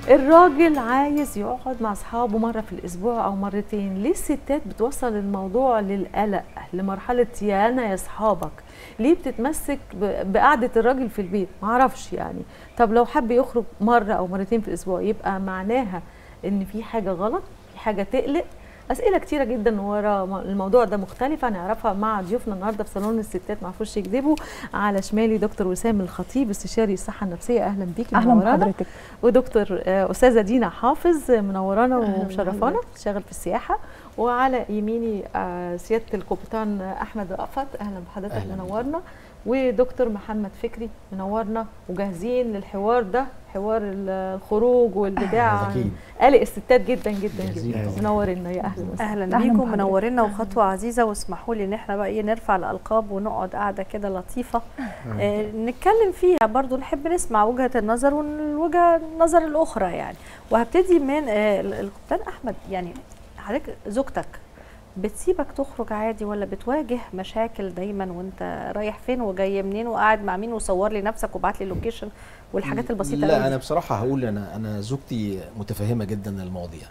الراجل عايز يقعد مع اصحابه مره في الاسبوع او مرتين ليه الستات بتوصل الموضوع للقلق لمرحله يا انا يا اصحابك ليه بتتمسك ب- بقعده الراجل في البيت معرفش يعني طب لو حب يخرج مره او مرتين في الاسبوع يبقى معناها ان في حاجه غلط في حاجه تقلق اسئله كتيره جدا ورا م- الموضوع ده مختلفه هنعرفها مع ضيوفنا النهارده في صالون الستات ما عرفوش يكذبوا على شمالي دكتور وسام الخطيب استشاري الصحه النفسيه اهلا بيكي اهلا منورانا. بحضرتك ودكتور آه، استاذه دينا حافظ منورانا أهلاً ومشرفانا بحضرتك. بتشتغل في السياحه وعلى يميني آه، سياده القبطان احمد رأفت اهلا بحضرتك أهلاً بيك. منورنا ودكتور محمد فكري منورنا وجاهزين للحوار ده حوار الخروج والبداع أكيد. قلق الستات جدا جدا جاهزين جدا طبعاً. منورنا يا اهلا وسهلا اهلا أهلاً بيكم بحضرتك. منورنا وخطوه عزيزه واسمحوا لي ان احنا بقى ايه نرفع الالقاب ونقعد قاعده كده لطيفه آه نتكلم فيها برضو نحب نسمع وجهه النظر والوجهه النظر الاخرى يعني وهبتدي من آه ال- القبطان احمد يعني حضرتك زوجتك بتسيبك تخرج عادي ولا بتواجه مشاكل دايما وانت رايح فين وجاي منين وقاعد مع مين وصور لي نفسك وبعت لي اللوكيشن والحاجات البسيطه لا قوي انا دي. بصراحه هقول انا انا زوجتي متفهمه جدا المواضيع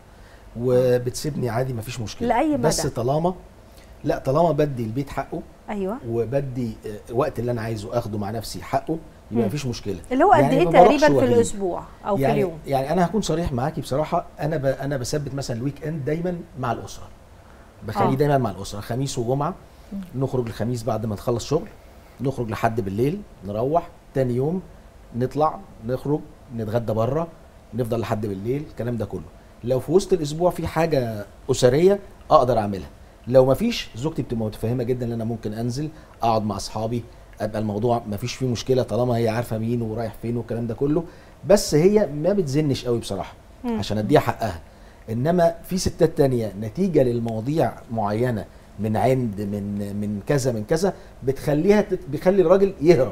وبتسيبني عادي مفيش مشكله لأي مدى؟ بس طالما لا طالما بدي البيت حقه ايوه وبدي آه، وقت اللي انا عايزه اخده مع نفسي حقه يبقى مم. مفيش مشكله اللي هو قد يعني ايه ما بروحش تقريبا في وأجي. الاسبوع او في يعني اليوم يعني انا هكون صريح معاكي بصراحه انا ب... انا بثبت مثلا الويك اند دايما مع الاسره بخليه آه. دايما مع الاسره خميس وجمعه نخرج الخميس بعد ما نخلص شغل نخرج لحد بالليل نروح تاني يوم نطلع نخرج نتغدى بره نفضل لحد بالليل الكلام ده كله لو في وسط الاسبوع في حاجه اسريه اقدر اعملها لو ما فيش زوجتي بتبقى متفهمه جدا ان انا ممكن انزل اقعد مع اصحابي ابقى الموضوع ما فيش فيه مشكله طالما هي عارفه مين ورايح فين والكلام ده كله بس هي ما بتزنش قوي بصراحه مم. عشان اديها حقها انما في ستات تانية نتيجه للمواضيع معينه من عند من من كذا من كذا بتخليها تت- بيخلي الراجل يهرب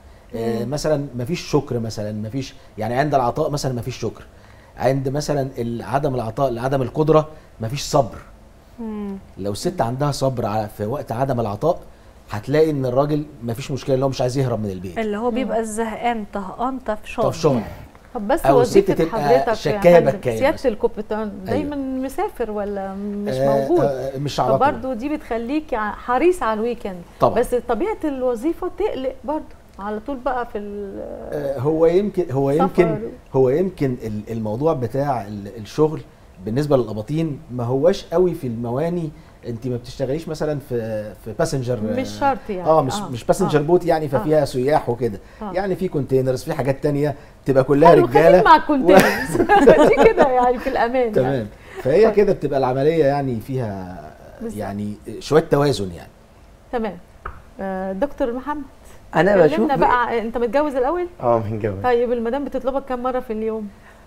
آه مثلا مفيش شكر مثلا مفيش يعني عند العطاء مثلا مفيش شكر عند مثلا ال- عدم العطاء عدم القدره مفيش صبر مم. لو الست عندها صبر على في وقت عدم العطاء هتلاقي ان الراجل مفيش مشكله اللي هو مش عايز يهرب من البيت اللي هو بيبقى زهقان طهقان طف شغل طب شغل طب بس أو الست وظيفه تبقى حضرتك شكاية يا فندم، بكاية سياده مثلا. القبطان دايما مسافر ولا مش آه، موجود آه، مش على طول فبرضه دي بتخليك ع- حريص على الويكند طبعا بس طبيعه الوظيفه تقلق برضه على طول بقى في ال- آه، هو يمكن هو يمكن سفر. هو يمكن ال- الموضوع بتاع ال- الشغل بالنسبه للاباطين ما هواش قوي في المواني انت ما بتشتغليش مثلا في في باسنجر مش شرط يعني اه مش مش باسنجر آه. بوت يعني ففيها سياح وكده آه. يعني في كونتينرز في حاجات تانية تبقى كلها حلو خليك رجاله مع الكونتينرز دي كده يعني في الامان يعني. تمام فهي كده بتبقى العمليه يعني فيها بالظبط. يعني شويه توازن يعني تمام آه، دكتور محمد انا بشوف كلمنا بقى انت متجوز الاول اه متجوز طيب المدام بتطلبك كم مره في اليوم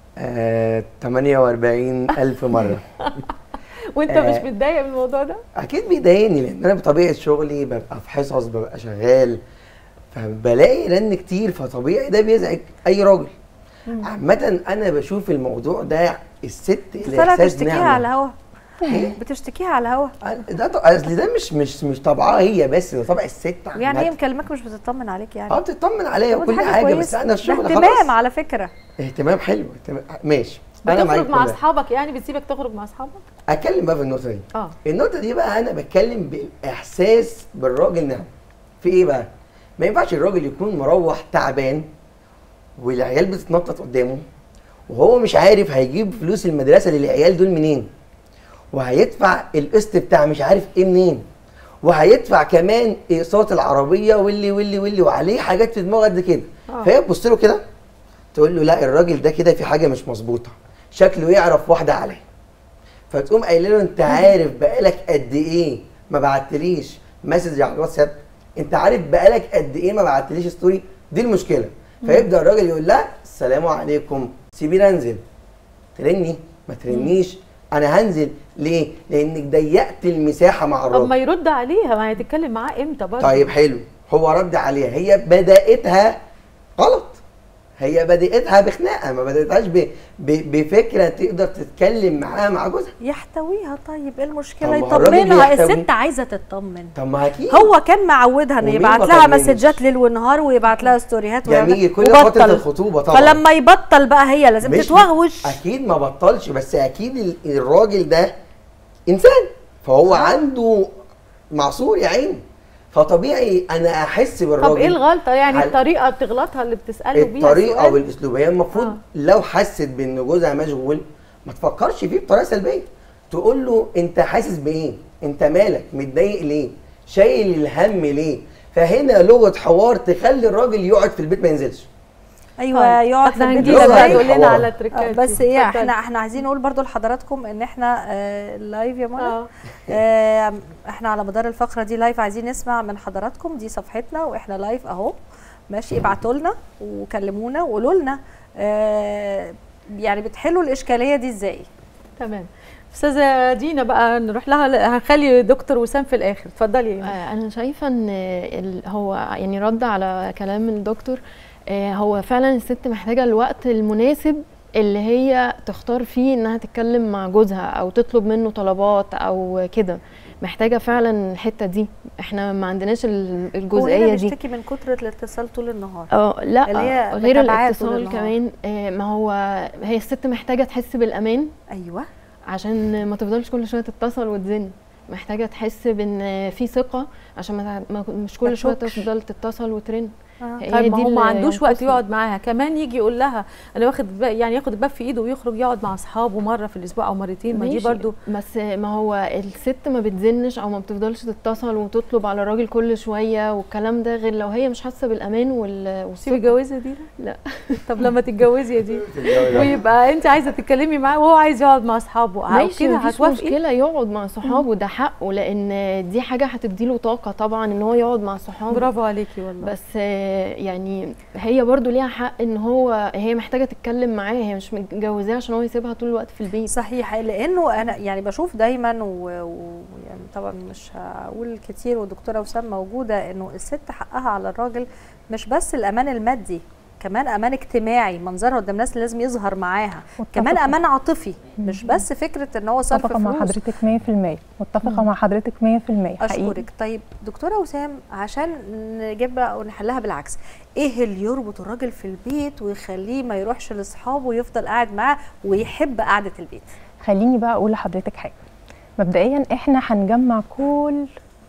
آه 48 الف مره وانت آه. مش متضايق من الموضوع ده اكيد بيضايقني لان انا بطبيعه شغلي ببقى في حصص ببقى شغال فبلاقي رن كتير فطبيعي ده بيزعج اي راجل عامة انا بشوف الموضوع ده الست طلع الاحساس بتشتكيها على نعمة الهوا إيه؟ بتشتكيها على الهوا ده ط- اصل ده مش مش مش طبعها هي بس ده طبع الست يعني عامة. هي مكلمك مش بتطمن عليك يعني اه بتطمن عليا طب وكل دي حاجه كويسة. بس انا ده الشغل اهتمام خلاص على فكره اهتمام حلو اهتمام ماشي أنا معاك بتخرج مع في ده. اصحابك يعني بتسيبك تخرج مع اصحابك اتكلم بقى في النقطه دي اه النقطه دي بقى انا بتكلم بالاحساس بالراجل نعم في ايه بقى ما ينفعش الراجل يكون مروح تعبان والعيال بتتنطط قدامه وهو مش عارف هيجيب فلوس المدرسه للعيال دول منين وهيدفع القسط بتاع مش عارف ايه منين وهيدفع كمان اقساط العربيه واللي واللي واللي وعليه حاجات في دماغه قد كده آه. فهي تبص له كده تقول له لا الراجل ده كده في حاجه مش مظبوطه شكله يعرف واحده عليه فتقوم قايله له انت عارف بقالك قد ايه ما بعتليش مسج على الواتساب انت عارف بقالك قد ايه ما بعتليش ستوري دي المشكله فيبدا الراجل يقول لها السلام عليكم سيبيني انزل ترني ما ترنيش انا هنزل ليه لانك ضيقت المساحه مع طب الراجل ما يرد عليها ما هتتكلم معاه امتى برضه طيب حلو هو رد عليها هي بدأتها غلط هي بدأتها بخناقه ما بدأتهاش ب... ب... بفكره تقدر تتكلم معاها مع جوزها يحتويها طيب ايه طب المشكله ما هو الراجل يطمنها بيحتوي. الست عايزه تطمن طب ما اكيد هو كان معودها انه ومين يبعت ما لها طمنش؟ مسجات ليل ونهار ويبعت لها ستوريات ويعمل- جميل كل ده فتره الخطوبه طبعا فلما يبطل بقى هي لازم مش- تتوغوش اكيد ما بطلش بس اكيد ال- الراجل ده انسان فهو عنده معصور يا عيني فطبيعي انا احس بالراجل طب ايه الغلطه يعني على- الطريقه بتغلطها اللي بتساله بيها الطريقه السؤال؟ والاسلوبيه المفروض آه. لو حست بان جوزها مشغول ما تفكرش فيه بطريقه سلبيه تقول له انت حاسس بايه انت مالك متضايق ليه شايل الهم ليه فهنا لغه حوار تخلي الراجل يقعد في البيت ما ينزلش ايوه طيب، يقعد في احنا البيت هنجيلك يلا بقى يا تقول لنا الحوار. على آه، تريكات بس دي. ايه اتفضلي. احنا احنا عايزين نقول برضو لحضراتكم ان احنا آه لايف يا منى اه آه احنا على مدار الفقره دي لايف عايزين نسمع من حضراتكم دي صفحتنا واحنا لايف اهو ماشي ابعتوا لنا وكلمونا وقولوا لنا آه يعني بتحلوا الاشكاليه دي ازاي تمام استاذه دينا بقى نروح لها هنخلي دكتور وسام في الاخر اتفضلي يا إيمان. آه، انا شايفه ان ال- هو يعني رد على كلام الدكتور آه، هو فعلا الست محتاجه الوقت المناسب اللي هي تختار فيه انها تتكلم مع جوزها او تطلب منه طلبات او كده محتاجه فعلا الحته دي احنا ما عندناش ال- هو الجزئيه هنا دي بيشتكي من كتره الاتصال طول النهار اه لا اللي هي غير متابعات طول الاتصال النهار. كمان آه، ما هو هي الست محتاجه تحس بالامان ايوه عشان ما تفضلش كل شويه تتصل وتزن محتاجه تحس بان في ثقه عشان ما تع- ما مش ما كل شويه تشكش. تفضل تتصل وترن آه. هي طيب ما دي هو ما اللي عندوش وقت ينقصنا. يقعد معاها كمان يجي يقول لها انا واخد ب- يعني ياخد الباب في ايده ويخرج يقعد مع اصحابه مره في الاسبوع او مرتين ما دي ماشي، برضو بس ما هو الست ما بتزنش او ما بتفضلش تتصل وتطلب على الراجل كل شويه والكلام ده غير لو هي مش حاسه بالامان وال سيبي والثقة. الجوازه دي لا. طب لما تتجوزي يا دي ويبقى انت عايزه تتكلمي معاه وهو عايز يقعد مع اصحابه او ماشي كده مفيش هتوافقي مشكله يقعد مع صحابه ده حقه لان دي حاجه هتديله طاقه طبعا ان هو يقعد مع صحابه برافو عليكي والله بس آه، يعني هي برضو ليها حق ان هو هي محتاجه تتكلم معاه هي مش متجوزاه عشان هو يسيبها طول الوقت في البيت صحيح لانه انا يعني بشوف دايما ويعني طبعا مش هقول كتير والدكتوره وسام موجوده انه الست حقها على الراجل مش بس الامان المادي كمان امان اجتماعي منظرها قدام الناس لازم يظهر معاها كمان متفقة. امان عاطفي مش بس فكره ان هو صرف متفقة مع فلوس حضرتك 100% متفقة مع حضرتك 100% حقيقي اشكرك طيب دكتوره وسام عشان نجيبها ونحلها بالعكس ايه اللي يربط الراجل في البيت ويخليه ما يروحش لاصحابه ويفضل قاعد معاه ويحب قعده البيت خليني بقى اقول لحضرتك حاجة مبدئيا احنا هنجمع كل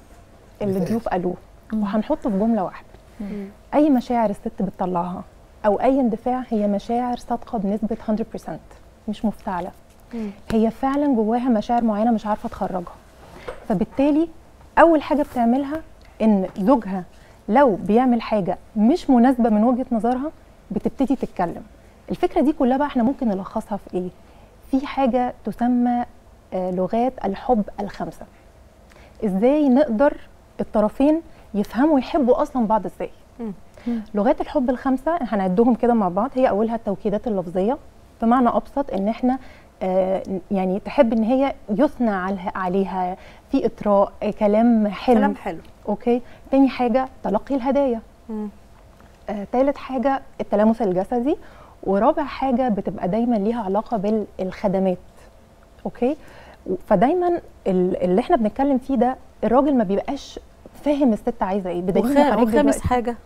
اللي الضيوف قالوه وهنحطه في جملة واحدة اي مشاعر الست بتطلعها او اي اندفاع هي مشاعر صادقة بنسبة 100% مش مفتعلة مم. هي فعلا جواها مشاعر معينة مش عارفة تخرجها فبالتالي اول حاجة بتعملها ان زوجها لو بيعمل حاجة مش مناسبة من وجهة نظرها بتبتدي تتكلم الفكرة دي كلها بقى احنا ممكن نلخصها في ايه في حاجة تسمى آه، لغات الحب الخمسة ازاي نقدر الطرفين يفهموا ويحبوا اصلا بعض ازاي مم. لغات الحب الخمسه هنعدهم كده مع بعض هي اولها التوكيدات اللفظيه بمعنى ابسط ان احنا آه يعني تحب ان هي يثنى عليها- عليها في اطراء آه، كلام حلو كلام حلو اوكي تاني حاجه تلقي الهدايا مم. آه، تالت حاجة التلامس الجسدي ورابع حاجة بتبقى دايما ليها علاقة بالخدمات اوكي و- فدايما ال- اللي احنا بنتكلم فيه ده الراجل ما بيبقاش فاهم الست عايزه ايه بدليل إن وخا- حضرتك وخامس دلوقتي- حاجه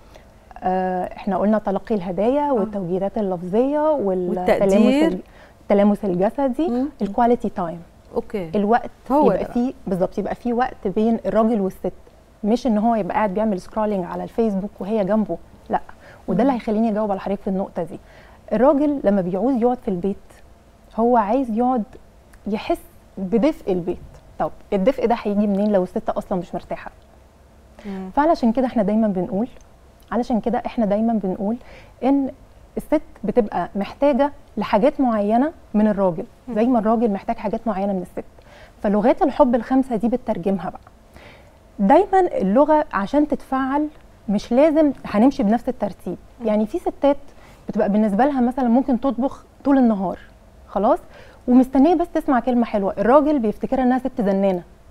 آه احنا قلنا تلقي الهدايا والتوجيهات اللفظيه والتلامس والتقدير. ال- التلامس الجسدي مم. الكواليتي تايم اوكي الوقت هو يبقى ده. فيه بالظبط يبقى فيه وقت بين الراجل والست مش ان هو يبقى قاعد بيعمل سكرولينج على الفيسبوك وهي جنبه لا وده اللي هيخليني اجاوب على حضرتك في النقطه دي الراجل لما بيعوز يقعد في البيت هو عايز يقعد يحس بدفء البيت طب الدفء ده هيجي منين لو الست اصلا مش مرتاحه مم. فعلشان كده احنا دايما بنقول علشان كده احنا دايما بنقول ان الست بتبقى محتاجه لحاجات معينه من الراجل زي ما الراجل محتاج حاجات معينه من الست فلغات الحب الخمسه دي بتترجمها بقى دايما اللغه عشان تتفعل مش لازم هنمشي بنفس الترتيب يعني في ستات بتبقى بالنسبه لها مثلا ممكن تطبخ طول النهار خلاص ومستنيه بس تسمع كلمه حلوه الراجل بيفتكرها انها ست زنانه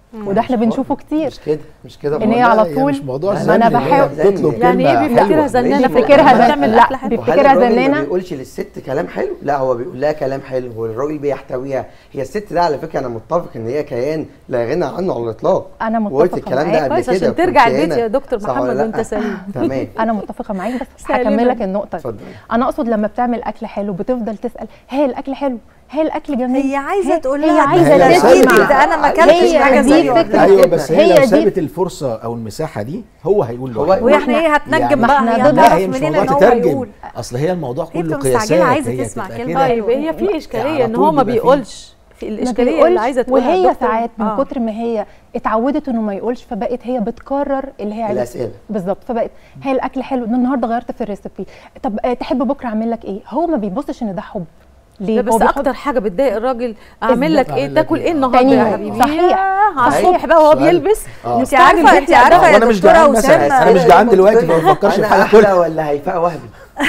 وده احنا بنشوفه كتير مش كده مش كده إن هي خالص. على هي طول مش موضوع ما زن أنا إن هي بحاول- بتطلب يعني كلمة ايه بيفتكرها حلوة. زنانه ماشي. في بيفتكرها لما زن- تعمل لا، أكل حلو. بيفتكرها وهل الراجل ما زنانة؟ بيقولش للست كلام حلو لا هو بيقول لها كلام حلو هو الراجل بيحتويها هي الست ده على فكره انا متفق ان هي كيان لا غنى عنه على الاطلاق انا وقلت متفقه الكلام ده معاك قبل كويس كده عشان كنت ترجع البيت هنا. يا دكتور صح ولا محمد لأ؟ وانت سليم تمام انا متفقه معاك بس سالمة. هكمل لك النقطه دي. اتفضل انا اقصد لما بتعمل اكل حلو بتفضل تسال هي الاكل حلو هي الاكل جميل هي عايزه هي- تقول هي لها عايزه هي لو تسمع سابت- ده انا ما اكلتش هي حاجه دي زيه فكرة. ايوه بس هي, هي لو دي- سابت الفرصه او المساحه دي هو هيقول له هو- ويعني ايه هتنجم يعني- بقى ما هي احنا ضد- لا هتعرف هي مش منين موضوع ان هو تترجم يقول اصل هي الموضوع هي كله بتبقى مستعجلة قياسات عايزة هي تسمع بتبقى كلمة. كده. طيب هي في على اشكاليه ان طول هو ما بيبقى فيه. بيقولش في ما الاشكاليه اللي بيقولش عايزه تقولها وهي الدكتور. ساعات من آه. كتر ما هي اتعودت انه ما يقولش فبقت هي بتكرر اللي هي عايزه الاسئله بالظبط فبقت هي الاكل حلو ده النهارده غيرت في الريسبي طب آه، تحب بكره اعمل لك ايه هو ما بيبصش ان ده حب ليه لا بس هو بيحط- اكتر حاجه بتضايق الراجل اعمل لك ايه أعمل لك تاكل إيه؟ ايه النهارده تاني يا يوم. حبيبي صحيح. ياه، على صحيح. الصبح بقى وهو سؤال. بيلبس آه. انت عارفه مستعجل انت جدا. عارفه يا وانا مش دكتوره جعان مثلا وسام انا مش جعان دلوقتي فما بفكرش في انا حاجه احلى كلها ولا هيفاء وهبي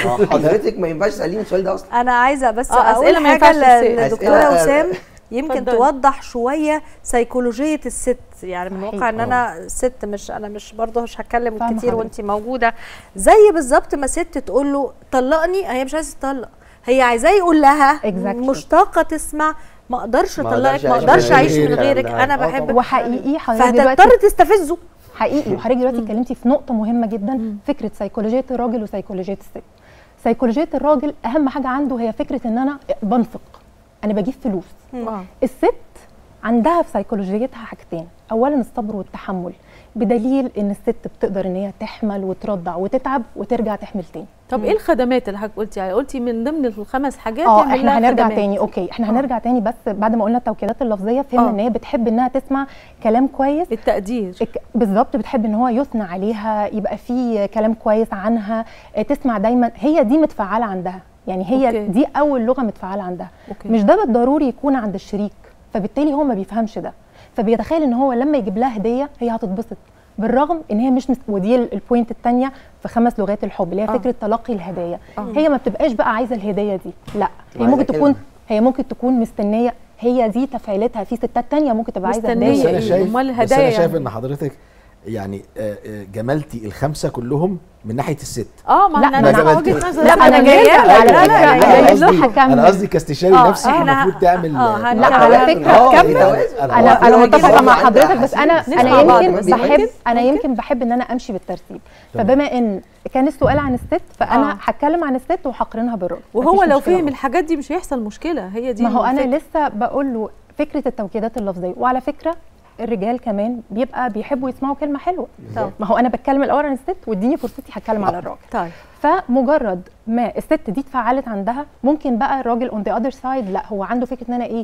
حضرتك ما ينفعش تساليني السؤال ده اصلا انا عايزه بس آه، اقول أسئلة ما حاجه ينفعش تتسأل. للدكتوره أسئلة- وسام يمكن اتفضلي. توضح شويه سيكولوجيه الست يعني من صحيح. واقع ان انا ست مش انا مش برضه مش هتكلم فاهمة كتير حضرتك. وانت موجوده زي بالظبط ما ست تقول له طلقني هي مش عايزه تطلق هي عايزاه يقول لها Exactly. مشتاقه تسمع ما اقدرش ما اطلقك أقدرش ما اقدرش أعيش اعيش من من غيرك. غيرك انا آه، بحبك طبعاً. وحقيقي حضرتك دلوقتي فهتضطر تستفزه حقيقي وحضرتك دلوقتي اتكلمتي في نقطه مهمه جدا فكره سيكولوجيه الراجل وسيكولوجيه الست سيكولوجيه الراجل اهم حاجه عنده هي فكره ان انا بنفق انا بجيب فلوس آه. الست عندها في سيكولوجيتها حاجتين اولا الصبر والتحمل بدليل ان الست بتقدر ان هي تحمل وترضع وتتعب وترجع تحمل تاني طب ايه الخدمات اللي حضرتك قلتي عليها قلتي من ضمن الخمس حاجات اه يعمل لها احنا هنرجع خدمات. تاني اوكي احنا آه. هنرجع تاني بس بعد ما قلنا التوكيدات اللفظيه فهمنا آه. ان هي بتحب انها تسمع كلام كويس التقدير الك- بالظبط بتحب ان هو يثنى عليها يبقى فيه كلام كويس عنها آه، تسمع دايما هي دي متفعله عندها يعني هي أوكي. أوكي. دي اول لغه متفعله عندها أوكي. مش ده بالضروري يكون عند الشريك فبالتالي هو ما بيفهمش ده فبيتخيل ان هو لما يجيب لها هديه هي هتتبسط بالرغم ان هي مش مس... ودي ال- البوينت الثانيه في خمس لغات الحب اللي هي آه. فكره تلقي الهدايا آه. هي ما بتبقاش بقى عايزه الهديه دي لا هي عايزة ممكن تكون كلمة. هي ممكن تكون مستنيه هي دي تفعيلتها في ستات تانية ممكن تبقى عايزه مستنية بس هديه انا إيه؟ شايف أمال بس الهدايا انا شايف يعني؟ ان حضرتك يعني آه، آه، جملتي الخمسه كلهم من ناحيه الست اه ما لا، احنا ما انا أنا وجهه قلت- نظر لا، ما أنا أنا جاية جاية لك. لا، لا، لا، لا، لا، لا، لا، انا لا، قصدي هكمل. انا قصدي كاستشاري آه، نفسي إحنا- المفروض تعمل آه، آه، هن- لا، لا، على لا، فكرة- لا، كمل. كمل. انا أنا انا هجيب متفقه مع واحدة حضرتك بس انا نسمع انا بعض يمكن بس. بحب ممكن؟ انا ممكن؟ يمكن بحب ان انا امشي بالترتيب فبما ان كان السؤال عن الست فانا آه. هتكلم عن الست وهقارنها بالراجل وهو مفيش لو مشكلة فهم خالص. الحاجات دي مش هيحصل مشكله هي دي ما هو انا الفكرة. لسه بقول له فكره التوكيدات اللفظيه وعلى فكره الرجال كمان بيبقى بيحبوا يسمعوا كلمه حلوه بالظبط. ما هو انا بتكلم الاول عن الست واديني فرصتي هتكلم على الراجل طيب فمجرد ما الست دي اتفعلت عندها ممكن بقى الراجل اون ذا اذر سايد لا هو عنده فكره ان انا ايه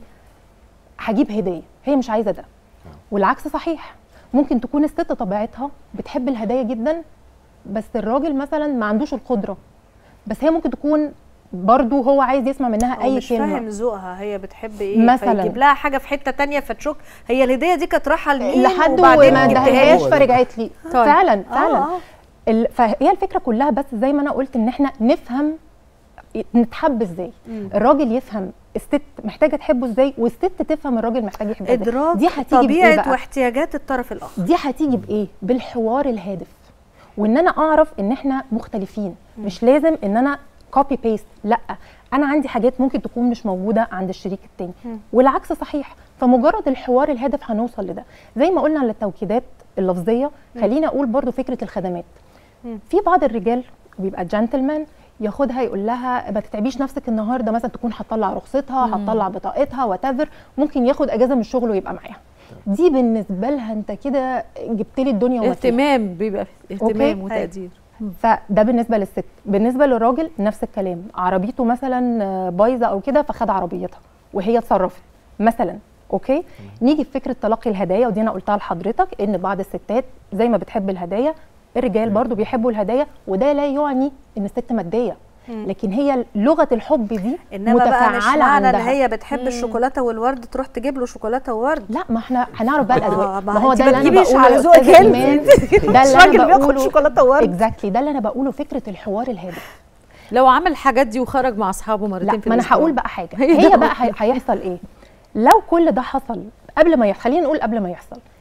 هجيب هديه هي مش عايزه ده والعكس صحيح ممكن تكون الست طبيعتها بتحب الهدايا جدا بس الراجل مثلا ما عندوش القدره بس هي ممكن تكون برضو هو عايز يسمع منها هو اي مش كلمه فاهم ذوقها هي بتحب ايه مثلاً. فيجيب لها حاجه في حته تانية فتشك هي الهديه دي كانت رايحه لمين لحد وبعدين ما جبتها ادهاش لي. فرجعت لي طيب. فعلا فعلا آه، آه. ال- فهي الفكره كلها بس زي ما انا قلت ان احنا نفهم نتحب ازاي مم. الراجل يفهم الست محتاجه تحبه ازاي والست تفهم الراجل محتاج يحبها ازاي ادراك دي هتيجي بايه طبيعه بقى واحتياجات الطرف الاخر دي هتيجي بايه بالحوار الهادف وان انا اعرف ان احنا مختلفين مش لازم ان انا كوبي بيست لا انا عندي حاجات ممكن تكون مش موجوده عند الشريك التاني مم. والعكس صحيح فمجرد الحوار الهادف هنوصل لده زي ما قلنا على التوكيدات اللفظيه خلينا اقول برضو فكره الخدمات مم. في بعض الرجال بيبقى جنتلمان ياخدها يقول لها ما تتعبيش نفسك النهارده مثلا تكون هتطلع رخصتها هتطلع بطاقتها وتذر ممكن ياخد اجازه من الشغل ويبقى معاها دي بالنسبه لها انت كده جبت لي الدنيا وما فيها. اهتمام بيبقى اهتمام أوكي. وتقدير فده بالنسبه للست بالنسبه للراجل نفس الكلام عربيته مثلا آه، بايظه او كده فخد عربيتها وهي اتصرفت مثلا اوكي نيجي في فكره تلقي الهدايا ودي انا قلتها لحضرتك ان بعض الستات زي ما بتحب الهدايا الرجال برضو بيحبوا الهدايا وده لا يعني ان الست ماديه لكن هي لغه الحب دي انما بقى مش متفعله معنى ان عندها هي بتحب الشوكولاته والورد تروح تجيب له شوكولاته وورد لا ما احنا هنعرف بقى الاذواق آه، ما ما هو أنت ده ما اللي انا تجيبيش بقوله على يا ذوقك أستاذ أنت. إيمان. ده اللي الراجل انا بياخد بقوله شوكولاته وورد اكزاكتلي ده اللي انا بقوله فكره الحوار الهادف لو عمل الحاجات دي وخرج مع اصحابه مرتين لا في ما انا الأسبوع. هقول بقى حاجه هي هي ده. بقى هي- هيحصل ايه لو كل ده حصل قبل ما يحصل خلينا نقول قبل ما يحصل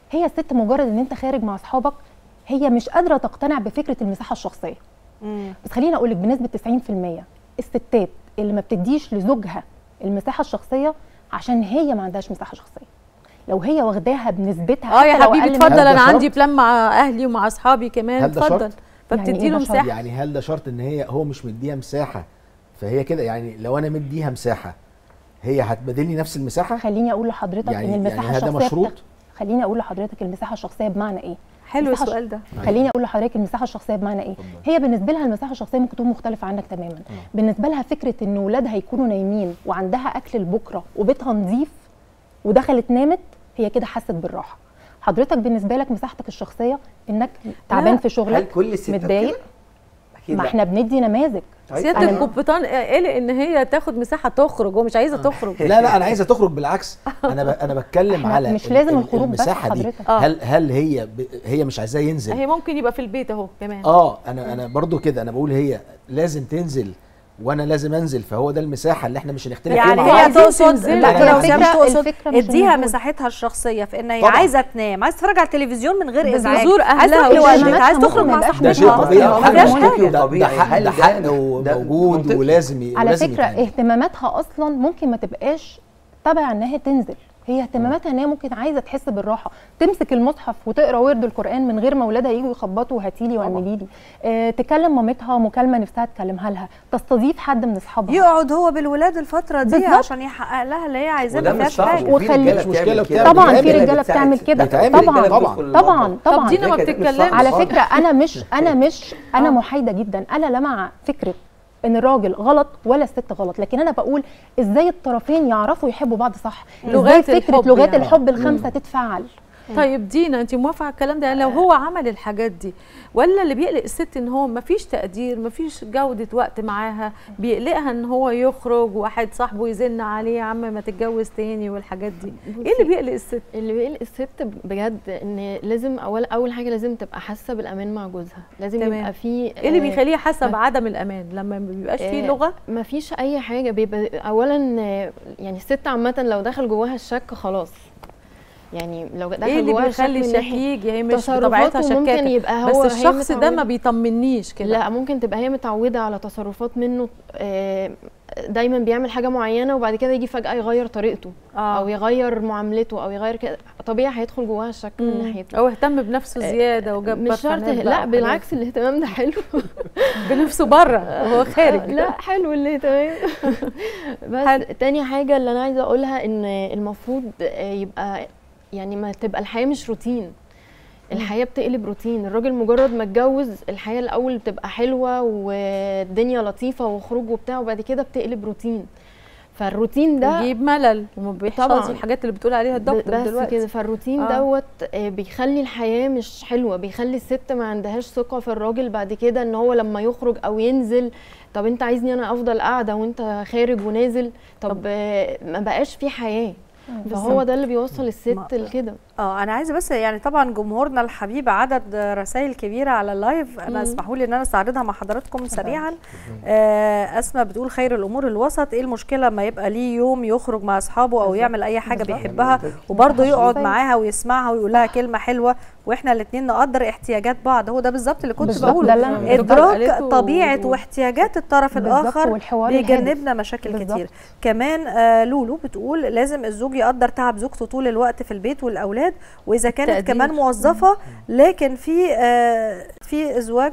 هي الست مجرد ان انت خارج مع اصحابك هي مش قادره تقتنع بفكره المساحه الشخصيه مم. بس خليني اقول لك بنسبه 90% الستات اللي ما بتديش لزوجها المساحه الشخصيه عشان هي ما عندهاش مساحه شخصيه لو هي واخداها بنسبتها اه يا حتى لو حبيبي أقل من- اتفضل هل ده انا عندي شرط؟ بلان مع اهلي ومع اصحابي كمان هل ده اتفضل شرط؟ فبتدي يعني له إيه ده شرط؟ مساحه يعني هل ده شرط ان هي هو مش مديها مساحه فهي كده يعني لو انا مديها مساحه هي هتبادلني نفس المساحه خليني اقول لحضرتك يعني- ان المساحه يعني هذا الشخصيه مشروط؟ بتاع- خليني اقول لحضرتك المساحه الشخصيه بمعنى ايه حلو مساحة السؤال ده خليني اقول لحضرتك المساحه الشخصيه بمعنى ايه اتفضل. هي بالنسبه لها المساحه الشخصيه ممكن تكون مختلفه عنك تماما بالنسبه لها فكره ان ولادها يكونوا نايمين وعندها اكل لبكره وبيتها نظيف ودخلت نامت هي كده حست بالراحه حضرتك بالنسبه لك مساحتك الشخصيه انك تعبان في هل شغلك كل الستات متضايق كده؟ اكيد ما لا. احنا بندي نماذج طيب. سياده أنا- القبطان قلق ان هي تاخد مساحه تخرج هو مش عايزه تخرج لا لا انا عايزه تخرج بالعكس انا ب... انا بتكلم إحنا على مش ال- لازم ال- الخروج بس المساحه دي حضرتك. آه. هل هل هي ب... هي مش عايزاه ينزل هي ممكن يبقى في البيت اهو كمان اه انا انا برضو كده انا بقول هي لازم تنزل وانا لازم انزل فهو ده المساحه اللي احنا مش هنختلف فيها يعني مع هي بعض. عايزين تقصد تنزلوا. لا هي لو سيام الفكرة- تقصد الفكرة مش اديها إن هو- مساحتها الشخصيه في ان هي طبعاً. عايزه تنام عايزه تتفرج على التلفزيون من غير ازعاج تزور عايزه أهلها تروح وتشوف. لوالدتها عايزه تخرج مع ده ده شيء صاحبتها طبيعي ما وحاجة فيهاش منطقي حاجه ده, ده, وطبيعي. حق هل ده ده- حق ده وموجود منطقي؟ ولازم ي- على لازم فكره يتعمل. اهتماماتها اصلا ممكن ما تبقاش تبع ان هي تنزل هي اهتماماتها ان هي ممكن عايزه تحس بالراحه تمسك المصحف وتقرا ورد القران من غير ما اولادها يجوا يخبطوا وهاتي لي واعملي لي آه تكلم مامتها مكالمه نفسها تكلمها لها تستضيف حد من اصحابها يقعد هو بالولاد الفتره دي بالظبط. عشان يحقق لها اللي هي عايزاه وده ما مش فيهاش صعب حاجه وفي وخلي- رجالة مش مشكلة بتعمل كده. بتعمل. طبعا في بتعمل. رجاله بتعمل كده بتعمل. طبعا طبعا. طبعا طب طبعا دينا ما ده كده مش بتتكلمش. صح على خالص. فكره انا مش انا مش انا محايده جدا انا لا مع فكره ان الراجل غلط ولا الست غلط لكن انا بقول ازاي الطرفين يعرفوا يحبوا بعض صح لغات ازاي فكره الحب لغات يعني. الحب الخمسه تتفعل طيب دينا انت موافقه على الكلام ده يعني لو هو عمل الحاجات دي ولا اللي بيقلق الست ان هو مفيش تقدير مفيش جوده وقت معاها بيقلقها ان هو يخرج واحد صاحبه يزن عليه يا عم ما تتجوز تاني والحاجات دي ايه اللي بيقلق الست اللي بيقلق الست بجد ان لازم اول اول حاجه لازم تبقى حاسه بالامان مع جوزها لازم تمام. يبقى في ايه اللي آه، بيخليها حاسه ما- بعدم الامان لما ما بيبقاش فيه آه، لغه ما فيش اي حاجه بيبقى اولا آه، يعني الست عامه لو دخل جواها الشك خلاص يعني لو دخل ايه اللي جواها الشك بيخلي من الشك ناحية يجي هي مش بطبيعتها تصرفاته ممكن شكاكه يبقى هو بس هي الشخص ده متعودة- ما بيطمنيش كده لا ممكن تبقى هي متعوده على تصرفات منه آه، دايما بيعمل حاجه معينه وبعد كده يجي فجاه يغير طريقته آه. او يغير معاملته او يغير كده طبيعي هيدخل جواها الشك من مم. ناحيته او اهتم بنفسه زياده وجاب مش شرط برفانات بقى لا وحاجات. بالعكس الاهتمام ده حلو بنفسه بره وهو خارج لا حلو الاهتمام بس تاني حاجه اللي انا عايزه اقولها ان المفروض آه، يبقى يعني ما تبقى الحياه مش روتين الحياه بتقلب روتين الراجل مجرد ما اتجوز الحياه الاول بتبقى حلوه والدنيا لطيفه وخروج وبتاع وبعد كده بتقلب روتين فالروتين ده يجيب ملل وما بيحصلش طبعاً. الحاجات اللي بتقول عليها الدكتور بس دلوقتي كده فالروتين آه. آه. دوت آه، بيخلي الحياه مش حلوه بيخلي الست ما عندهاش ثقه في الراجل بعد كده ان هو لما يخرج او ينزل طب انت عايزني انا افضل قاعده وانت خارج ونازل طب آه، ما بقاش في حياه فهو ده اللي بيوصل الست ما- لكده اه انا عايزه بس يعني طبعا جمهورنا الحبيب عدد رسائل كبيره على اللايف انا اسمحوا لي ان انا استعرضها مع حضراتكم سريعا آه اسماء بتقول خير الامور الوسط ايه المشكله لما يبقى ليه يوم يخرج مع اصحابه او يعمل اي حاجه بالظبط. بيحبها وبرضه يقعد شخصية. معاها ويسمعها ويقول لها كلمه حلوه واحنا الاثنين نقدر احتياجات بعض هو ده بالظبط اللي كنت بالظبط، بقوله ده اللي أنا- ادراك قالته طبيعه و- واحتياجات الطرف بالظبط، الاخر والحوار الهادف. بيجنبنا مشاكل بالظبط. كتير كمان آه لولو بتقول لازم الزوج يقدر تعب زوجته طول الوقت في البيت والاولاد واذا كانت تقدير. كمان موظفه لكن في آه في ازواج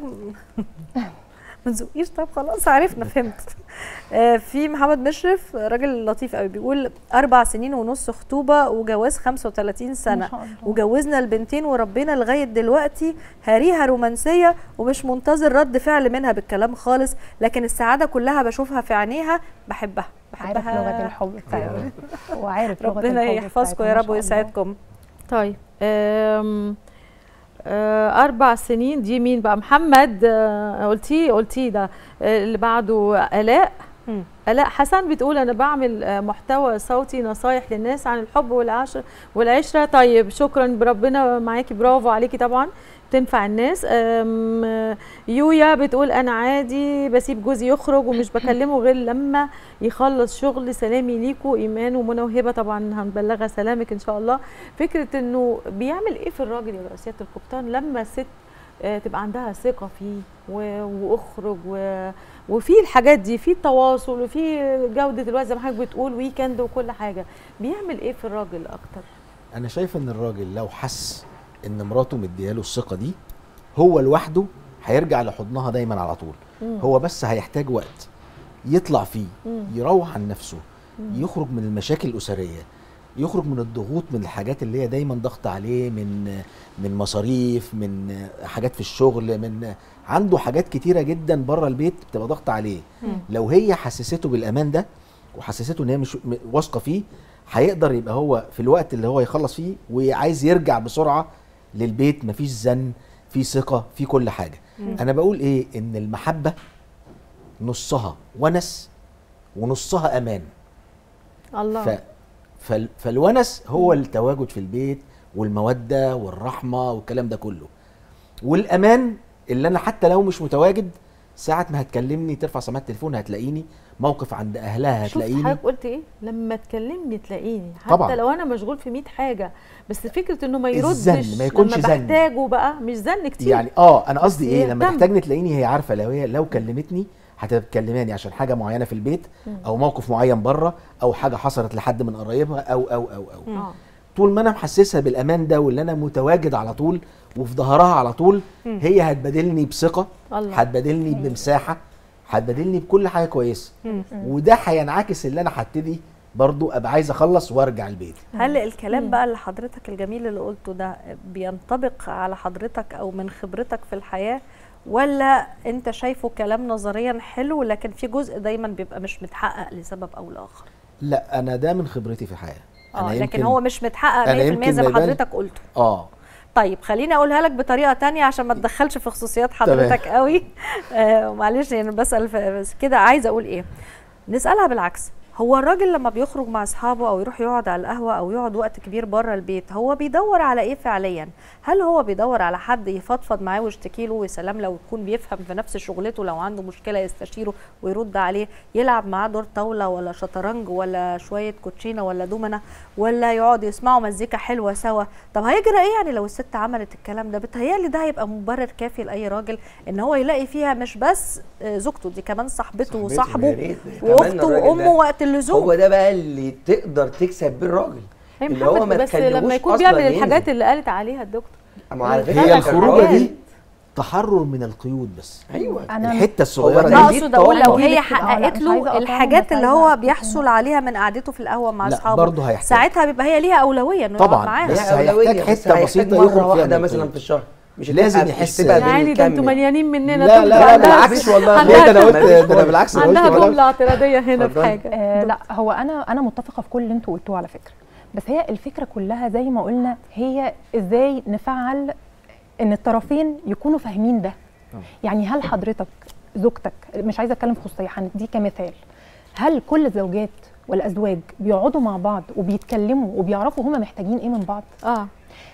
ما تزقيش طب خلاص عرفنا فهمت آه في محمد مشرف راجل لطيف قوي بيقول اربع سنين ونص خطوبه وجواز 35 سنه ما شاء الله. وجوزنا البنتين وربنا لغايه دلوقتي هاريها رومانسيه ومش منتظر رد فعل منها بالكلام خالص لكن السعاده كلها بشوفها في عينيها بحبها عارف بحبها لغه الحب بتاعتها وعارف لغه ربنا الحب يحفظكم بتاعتها، يا ما رب شاء الله. ويسعدكم طيب أم آه، أربع سنين دي مين بقى محمد آه، قلتيه قلتيه ده آه، اللي بعده آلاء مم. الاء حسن بتقول انا بعمل آه، محتوى صوتي نصايح للناس عن الحب والعشر والعشره طيب شكرا بربنا معاكي برافو عليكي طبعا تنفع الناس أم، آه، يويا بتقول انا عادي بسيب جوزي يخرج ومش بكلمه غير لما يخلص شغل سلامي ليكوا ايمان ومنى وهبه طبعا هنبلغها سلامك ان شاء الله فكره انه بيعمل ايه في الراجل يا سياده القبطان لما الست آه، تبقى عندها ثقه فيه و- واخرج و... وفي الحاجات دي في التواصل وفي جوده الوقت زي ما حضرتك بتقول ويكند وكل حاجه بيعمل ايه في الراجل اكتر انا شايف ان الراجل لو حس ان مراته مدياله الثقه دي هو لوحده هيرجع لحضنها دايما على طول مم. هو بس هيحتاج وقت يطلع فيه مم. يروح عن نفسه يخرج من المشاكل الاسريه يخرج من الضغوط من الحاجات اللي هي دايما ضغط عليه من من مصاريف من حاجات في الشغل من عنده حاجات كتيره جدا بره البيت بتبقى ضغط عليه لو هي حسسته بالامان ده وحسسته ان هي مش م- واثقه فيه هيقدر يبقى هو في الوقت اللي هو يخلص فيه وعايز يرجع بسرعه للبيت مفيش زن في ثقه في كل حاجه انا بقول ايه ان المحبه نصها ونس ونصها امان الله ف... فال... فالونس هو التواجد في البيت والموده والرحمه والكلام ده كله والامان اللي انا حتى لو مش متواجد ساعه ما هتكلمني ترفع سماعه التليفون هتلاقيني موقف عند اهلها شفت هتلاقيني حضرتك قلت ايه لما تكلمني تلاقيني حتى طبعاً. لو انا مشغول في 100 حاجه بس فكره انه ما يردش الزن، ما يكونش لما زن. بحتاجه بقى مش زن كتير يعني اه انا قصدي ايه لما يهتم. تحتاجني تلاقيني هي عارفه لو هي لو كلمتني هتكلماني عشان حاجه معينه في البيت او موقف معين بره او حاجه حصلت لحد من قرايبها او او او او اه طول ما انا محسسها بالامان ده واللي انا متواجد على طول وفي ظهرها على طول هي هتبادلني بثقه الله. هتبادلني بمساحه هتبادلني بكل حاجه كويسه وده هينعكس اللي انا هبتدي برضو ابقى عايز اخلص وارجع البيت هل الكلام بقى اللي حضرتك الجميل اللي قلته ده بينطبق على حضرتك او من خبرتك في الحياه ولا انت شايفه كلام نظريا حلو لكن في جزء دايما بيبقى مش متحقق لسبب او لاخر لا انا ده من خبرتي في الحياه اه أنا لكن يمكن- هو مش متحقق أنا 100% يمكن زي ما ما يبان- حضرتك قلته اه طيب خليني اقولها لك بطريقه تانية عشان ما تدخلش في خصوصيات حضرتك قوي آه معلش يعني بسال في- بس كده عايزه اقول ايه نسالها بالعكس هو الراجل لما بيخرج مع اصحابه او يروح يقعد على القهوه او يقعد وقت كبير بره البيت هو بيدور على ايه فعليا هل هو بيدور على حد يفضفض معاه ويشتكي له ويا سلام لو يكون بيفهم في نفس شغلته لو عنده مشكله يستشيره ويرد عليه يلعب معاه دور طاوله ولا شطرنج ولا شويه كوتشينه ولا دومنه ولا يقعد يسمعوا مزيكا حلوه سوا طب هيجرى ايه يعني لو الست عملت الكلام ده بتهيألي ده هيبقى مبرر كافي لاي راجل ان هو يلاقي فيها مش بس آه، زوجته دي كمان صاحبته صاحبته، وصاحبه يا ريت. كمان واخته الراجل وامه ده وقت اللزوم هو ده بقى اللي تقدر تكسب بيه الراجل هي اللي هو محمد ما بس لما تخليهوش يكون أصلاً بيعمل الحاجات ينزل. اللي قالت عليها الدكتور أما على فكرة هي لا، الخروجه الراجل. دي تحرر من القيود بس ايوه انا الحته الصغيره هو دي ده لا دي اقصد اقول لو الطاقة. هي لا، حققت مش له عايزة أقطعهم، الحاجات بس اللي عايزة هو أقول بيحصل عليها من قعدته في القهوه مع لا، اصحابه برضه هيحتاج. ساعتها بيبقى هي ليها اولويه انه يقعد طبعاً، معاها بس هي هيحتاج أولوية، حتة بس هيحتاج بسيطة مرة يخرج فيها واحدة من مثلا القيود. في الشهر مش لازم هتبقى- مش يحس تبقى يا عيني ده انتوا بالكامل. مليانين مننا لا تبقى لا لا عندها- بالعكس والله عندها- ده انا قلت مفيش ده انا فرق. بالعكس أنا قلت عندها ولا- جمله اعتراضيه هنا في اتفضلي. حاجه آه لا هو انا انا متفقه في كل اللي انتوا قلتوه على فكره بس هي الفكره كلها زي ما قلنا هي ازاي نفعل ان الطرفين يكونوا فاهمين ده يعني هل حضرتك زوجتك مش عايزه اتكلم في خصوصيه هندي كمثال هل كل الزوجات والازواج بيقعدوا مع بعض وبيتكلموا وبيعرفوا هما محتاجين ايه من بعض اه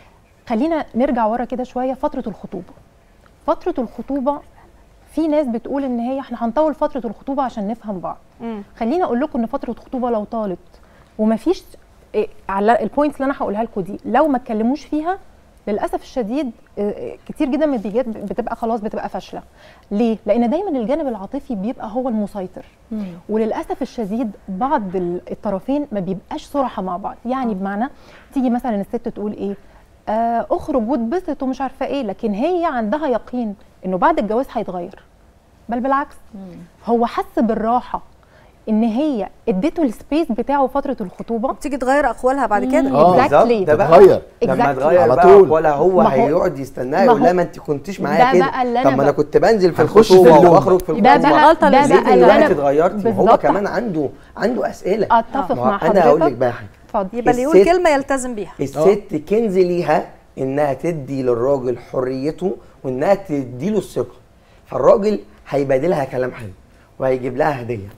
خلينا نرجع ورا كده شويه فتره الخطوبه فتره الخطوبه في ناس بتقول ان هي احنا هنطول فتره الخطوبه عشان نفهم بعض مم. خليني اقول لكم ان فتره الخطوبه لو طالت ومفيش إيه على البوينتس اللي انا هقولها لكم دي لو ما اتكلموش فيها للاسف الشديد إيه، إيه، كتير جدا من النتيجات بتبقى خلاص بتبقى فاشله ليه لان دايما الجانب العاطفي بيبقى هو المسيطر وللاسف الشديد بعض ال- الطرفين ما بيبقاش صراحه مع بعض يعني بمعنى تيجي مثلا الست تقول ايه آه اخرج واتبسط ومش عارفه ايه لكن هي عندها يقين انه بعد الجواز هيتغير بل بالعكس هو حس بالراحه ان هي اديته السبيس بتاعه فتره الخطوبه تيجي تغير اقوالها بعد كده آه. بالظبط، exactly. ده بقى تتغير. لما Exactly. تغير على بقى طول. ولا هو ما هو- هيقعد يستناها ما يقول هو- لها ما انت كنتيش معايا ده كده بقى اللي طب أنا ما انا بقى- كنت بنزل في هنخش في الخطوبه اللوم. واخرج في ده الخطوبه بقى الغلطة اللي ده ليه بقى اللي دلوقتي انا اتغيرتي ما هو بالظبط. كمان عنده عنده اسئله اتفق ما هو مع انا هقول لك حضرتك بقى حاجه اتفضل يبقى اللي يقول الست- كلمه يلتزم بيها الست كنز ليها انها تدي للراجل حريته وانها تدي له الثقه فالراجل هيبادلها كلام حلو وهيجيب لها هديه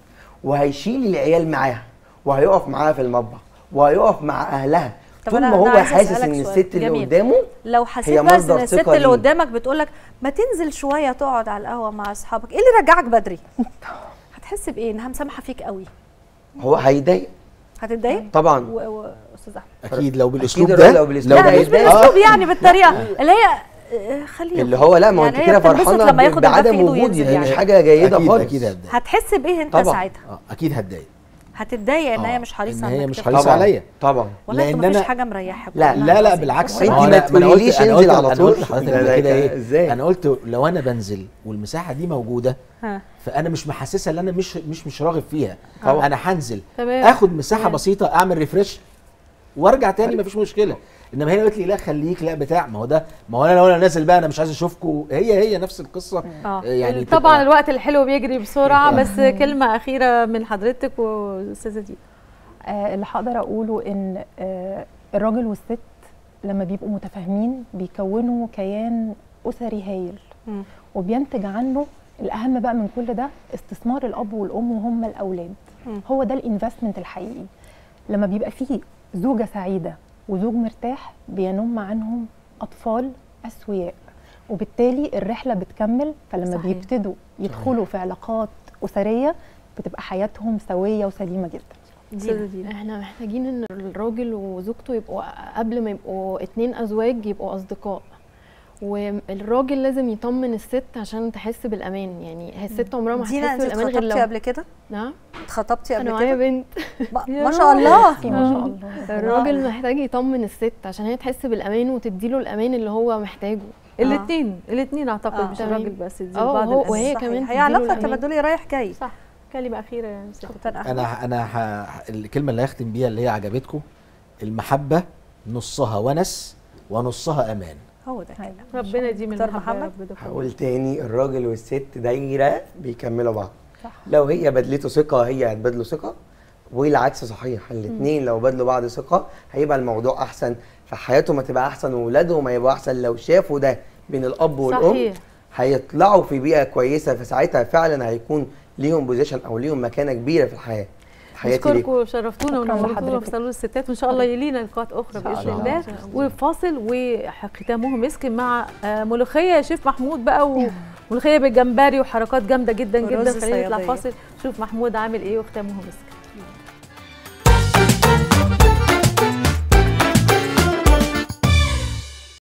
وهيشيل العيال معاها وهيقف معاها في المطبخ وهيقف مع اهلها طب طول أنا- ما أنا هو عايزة حاسس أسألك ان سؤال. الست اللي جميل. قدامه لو حسيت هي بس مصدر ان الست ثقة اللي ليه. قدامك بتقول لك ما تنزل شويه تقعد على القهوه مع اصحابك ايه اللي رجعك بدري هتحس بايه انها مسامحه فيك قوي هو هيضايق هتتضايق طبعا و... و... استاذ احمد اكيد لو بالاسلوب الراجل ده لو بالأسلوب لا ده مش هيتضايق. بالاسلوب يعني بالطريقه اللي هي آه، خليه اللي هو لا ما هو انت يعني كده هي بتنبسط فرحانه لما ياخد ب- الباب في بعدم إيده وجودي وينزل دي مش يعني. حاجه جيده اكيد خالص اكيد هتضايق هتحس بايه انت طبعا. ساعتها اه اكيد هتضايق هتتضايق ان آه، هي مش حريصه إن على هي إنك مش تفهم. حريصة طبعا عليا. طبعا والله انت لأن مفيش أنا- حاجه مريحك لا، والله لا لا العظيم. بالعكس وانت ما هو ما أنا- أنا قلت- تقوليليش أنا انزل قلت- على أنا طول. قلت لحضرتك لا، قبل لا، كده ايه إزاي؟ انا قلت لو انا بنزل والمساحه دي موجوده ها. فانا مش محسسها ان انا مش مش مش راغب فيها طبعا. انا هنزل تمام اخد مساحه تمام. بسيطه اعمل ريفرش وارجع تاني مفيش مشكله انما هي قالت لي لا خليك لا بتاع ما هو ده ما هو انا لو انا نازل بقى انا مش عايز اشوفكم هي هي نفس القصه اه يعني طبعا تبقى- الوقت الحلو بيجري بسرعه بس كلمه اخيره من حضرتك واستاذه دي آه، اللي هقدر اقوله ان آه، الراجل والست لما بيبقوا متفاهمين بيكونوا كيان اسري هايل مم. وبينتج عنه الاهم بقى من كل ده استثمار الاب والام وهم الاولاد مم. هو ده الانفستمنت الحقيقي لما بيبقى فيه زوجه سعيده وزوج مرتاح بينم عنهم اطفال اسوياء وبالتالي الرحله بتكمل فلما صحيح. صحيح. بيبتدوا يدخلوا في علاقات اسريه بتبقى حياتهم سويه وسليمه جدا استاذه دي احنا محتاجين ان الراجل وزوجته يبقوا قبل ما يبقوا اتنين ازواج يبقوا اصدقاء والراجل لازم يطمن الست عشان تحس بالامان يعني هي الست عمرها ما دينا هتحس انت بالامان غير اتخطبتي لو قبل كده نعم اتخطبتي انا قبل معايا كده بنت ما- يا ما شاء الله ما شاء الله الراجل محتاج يطمن الست عشان هي تحس بالامان وتديله الامان اللي هو محتاجه الاثنين الاثنين اعتقد آه. مش تمام. الراجل بس يديله اه بعض هو- الأمان. وهي صحيح. كمان هي تديله علاقه الأمان. تبادلي رايح جاي صح كلمه اخيره يا ست كابتن احمد انا انا ه... الكلمه اللي هختم بيها اللي هي عجبتكم المحبه نصها ونس ونصها امان هو ده كده أيوة. ربنا دي من دكتور المحبة يا محمد؟ رب ده كله. هقول تاني الراجل والست دايره بيكملوا بعض صح. لو هي بدلته ثقه هي هتبادله ثقه والعكس صحيح الاثنين لو بدلوا بعض ثقه هيبقى الموضوع احسن فحياتهم هتبقى احسن واولادهم هيبقوا احسن لو شافوا ده بين الاب والام صحيح هيطلعوا في بيئه كويسه فساعتها فعلا هيكون ليهم بوزيشن او ليهم مكانه كبيره في الحياه حياتي ليكم نشكركم شرفتونا شكراً ونورتونا لحضرتك. في صالون الستات وان شاء الله يلينا لقاءات اخرى باذن الله. الله وفاصل وختامه مسك مع آه، ملوخيه يا شيف محمود بقى وملوخيه بالجمبري وحركات جامده جدا ورز جدا خلينا نطلع صيادية. فاصل شوف محمود عامل ايه وختامه مسك